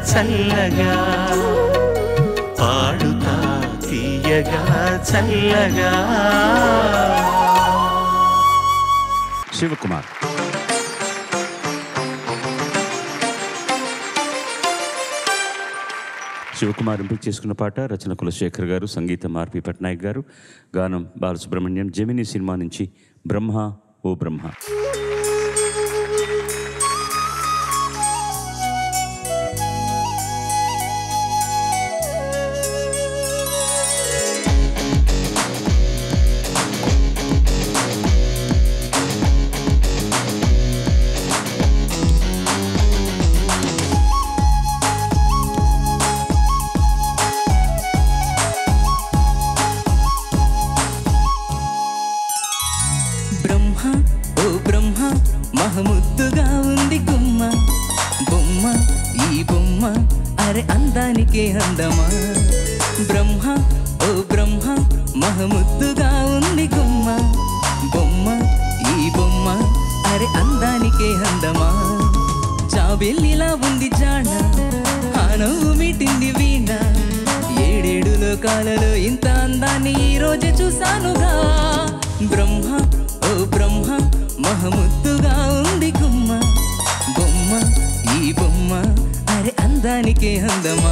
చల్లగా పాడుతా తీయగా చల్లగా శివకుమార్ శివకుమార్ ఎంపిక చేసుకున్న పాట రచన కులశేఖర్ గారు సంగీతం ఆర్పి పట్నాయక్ గారు గానం బాలసుబ్రహ్మణ్యం జమిని సినిమా నుంచి బ్రహ్మ ఓ బ్రహ్మ బ్రహ్మ ఓ బ్రహ్మ మహముద్దుగా ఉంది గుమ్మ బొమ్మ ఈ బొమ్మ అరే అందానికే అందమా బ్రహ్మ ఓ బ్రహ్మ మహముద్దుగా ఉంది గుమ్మ బొమ్మ ఈ బొమ్మ అరే అందానికే అందమా జాబెల్లిలా ఉంది జాణ ఆ నవ్వు మీటింది వీణ ఏడేడు లోకాలలో ఇంత అందాన్ని ఈ రోజు చూసానుగా బ్రహ్మ ఓ బ్రహ్మ మహముద్దుగా ఉంది గుమ్మ బొమ్మ ఈ బొమ్మ అరే అందానికే అందమా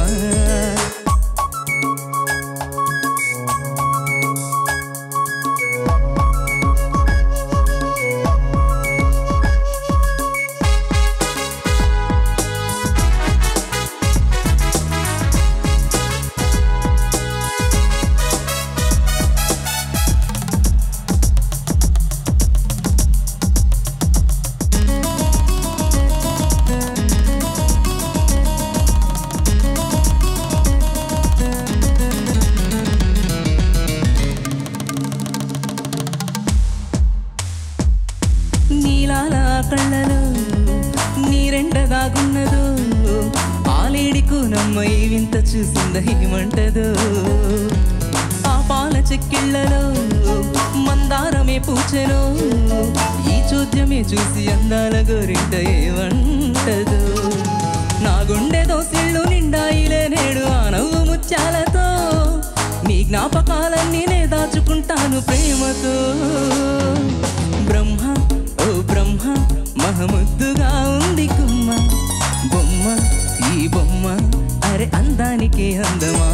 నీలాల కళ్ళలో నీరెండ దాగున్నదో ఆలేడికు నమ్మై వింత చూసింద ఏమంటదో ఆ పాల చెక్కిళ్ళలో మందారమే పూచెను ఈ చూద్యమే చూసి అందాల గోరింట ఏమంటదో నా గుండె దోసిళ్ళు నిండాయిలే నేడు ఆ నవ్వు ముత్యాలతో నీ జ్ఞాపకాలన్నీ నే దాచుకుంటాను ప్రేమతో బ్రహ్మ ఓ బ్రహ్మ మహముద్దుగా ఉంది గుమ్మ బొమ్మ ఈ బొమ్మ అరే అందానికి అందమా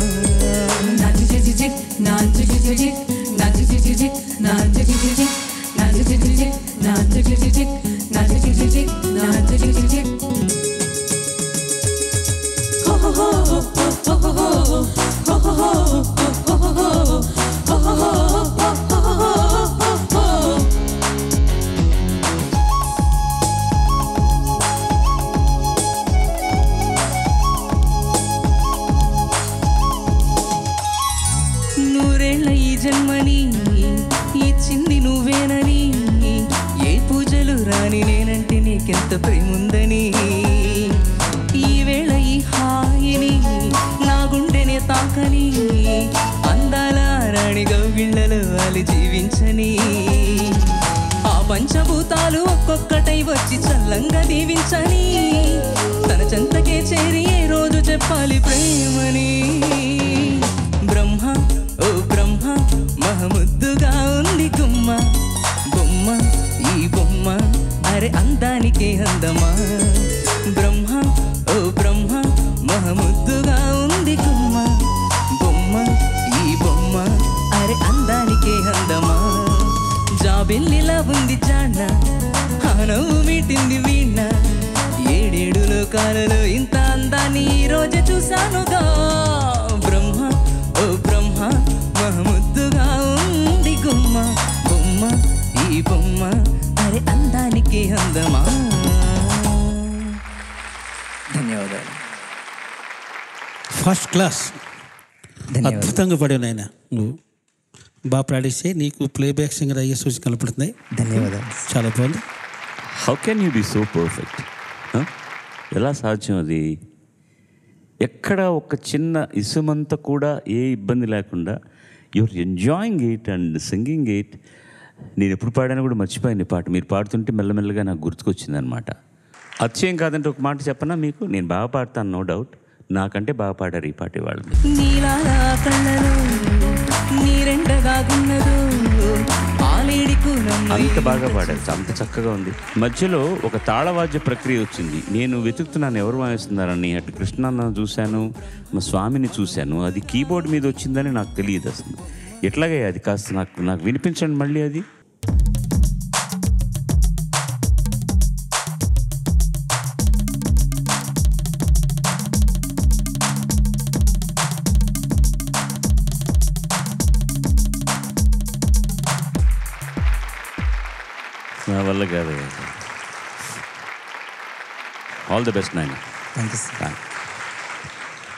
నూరేళ్ల ఈ జన్మని ఇచ్చింది నువ్వేనని ఏ పూజలు రాని నేనంటే నీకెంత ప్రేముందని ఈ వేళ ఈ హాయిని నా గుండెనే తాకని అందాల రాణి గవ్విళ్ళలో వాలి జీవించని ఆ పంచభూతాలు ఒక్కొక్కటై వచ్చి చల్లంగా దీవించని తన చెంతకే చేరి ఏ రోజు చెప్పాలి ప్రేమని బ్రహ్మ ఓ బ్రహ్మ మహముద్దుగా ఉంది గుమ్మ బొమ్మ ఈ బొమ్మ అరే అందానికే అందమా బ్రహ్మ ఓ బ్రహ్మ మహముద్దుగా ఉంది గుమ్మ బొమ్మ ఈ బొమ్మ అరే అందానికే అందమా జాబెల్లిలా ఉంది జాణ ఆ నవ్వు మీటింది వీణ ఏడేడు లోకాలలో ఇంత అందాన్ని ఈ రోజు చూశానుగా బ్రహ్మ ఓ బ్రహ్మ మహముద్దుగా ఉంది గుమ్మ బొమ్మ ఈ బొమ్మ అరే అందానికి అందమా ధన్యవాదాలు ఫస్ట్ క్లాస్ ధన్యవాదాలు అద్భుతంగా పడావు నాయన నువ్వు బాగా ప్రాక్టీస్ చేయి నీకు ప్లేబ్యాక్ సింగర్ అయ్యే సూచన కనపడుతున్నాయి ధన్యవాదాలు చాలా బాగుంది how can you be so perfect ఎలా సాధ్యం అది ఎక్కడ ఒక చిన్న ఇసుమంత కూడా ఏ ఇబ్బంది లేకుండా your enjoying it and singing it నేను ఎప్పుడు పాడానో కూడా మర్చిపోయాను ఈ పాట మీరు పాడుతుంటే మెల్లమెల్లగా నాకు గుర్తుకొచ్చింది అనమాట అచ్చయం కాదంటే ఒక మాట చెప్పనా మీకు నేను బాగా పాడతాను నో డౌట్ నాకంటే బాగా పాడారు ఈ పాట వాళ్ళు నీలాలా కళ్ళలో నీరెండగా గున్నదో ఆలేడికు నన్ను అంత బాగా పాడారు అంత చక్కగా ఉంది మధ్యలో ఒక తాళవాద్య ప్రక్రియ వచ్చింది నేను వెతుకుతున్నాను ఎవరు వాయిస్తున్నారని అటు కృష్ణాన్న చూశాను మా స్వామిని చూశాను అది కీబోర్డ్ మీద వచ్చిందని నాకు తెలియదు అసలు ఎట్లాగే అది కాస్త నాకు నాకు వినిపించండి మళ్ళీ అది నా వల్ల కాదు ఆల్ ది బెస్ట్ నాయన thank you sir Thank you.